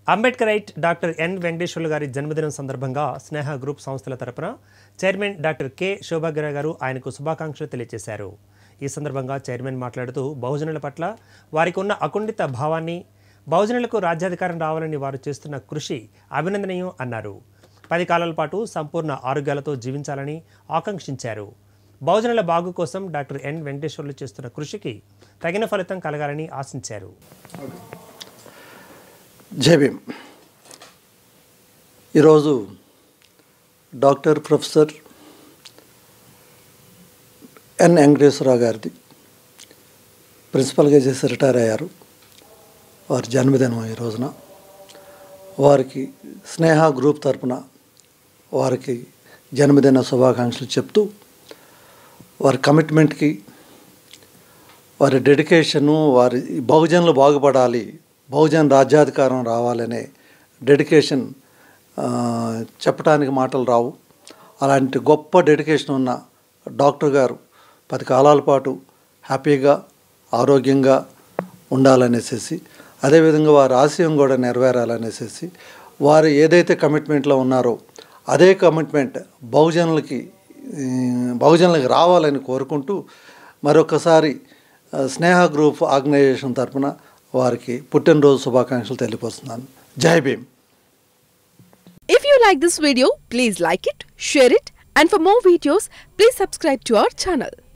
అంబేద్కరైట్ doctor N Venkateswarlu గారి జన్మదినం సందర్భంగా స్నేహ గ్రూప్ సంస్థల తరపున చైర్మన్ డాక్టర్ కె శోభాగ్ర గారు ఆయనకు శుభాకాంక్షలు తెలియజేశారు ఈ సందర్భంగా చైర్మన్ మాట్లాడుతూ బహుజనుల పట్ల వారికి ఉన్న అకుంఠిత భావాన్ని బహుజనులకు రాజ్యాధికారం రావాలని వారు చేస్తున్న కృషి అభినందనీయం అన్నారు పది కాలాల పాటు సంపూర్ణ ఆరోగ్యాలతో జీవించాలని ఆకాంక్షించారు బహుజనుల బాగు కోసం డాక్టర్ ఎన్ వెంకటేశ్వర్లు చేస్తున్న కృషికి తగిన ఫలితం కలగాలని ఆశించారు జై భీమ్ ఈరోజు డాక్టర్ ప్రొఫెసర్ ఎన్ వెంకటేశ్వరరావు గారిది ప్రిన్సిపల్గా చేసి రిటైర్ అయ్యారు వారి జన్మదినం ఈ రోజున వారికి స్నేహ గ్రూప్ తరపున వారికి జన్మదిన శుభాకాంక్షలు చెప్తూ వారి కమిట్మెంట్కి వారి డెడికేషను వారి బహుజనులు బాగుపడాలి బహుజన్ రాజ్యాధికారం రావాలనే డెడికేషన్ ఆ, చెప్పడానికి మాటలు రావు అలాంటి గొప్ప డెడికేషన్ ఉన్న డాక్టర్ గారు పది కాలాల పాటు హ్యాపీగా ఆరోగ్యంగా ఉండాలనేసి అదేవిధంగా వారి ఆశయం కూడా నెరవేరాలనేసి వారు ఏదైతే కమిట్మెంట్లో ఉన్నారో అదే కమిట్మెంట్ బహుజనులకి ఈ, బహుజనులకి రావాలని కోరుకుంటూ మరొకసారి ఆ, స్నేహ గ్రూప్ ఆర్గనైజేషన్ తరపున వారికి పుట్టినరోజు శుభాకాంక్షలు తెలియపరుస్తున్నాను జై Bhim If you like this video, please like it, share it, and for more videos, please subscribe to our channel.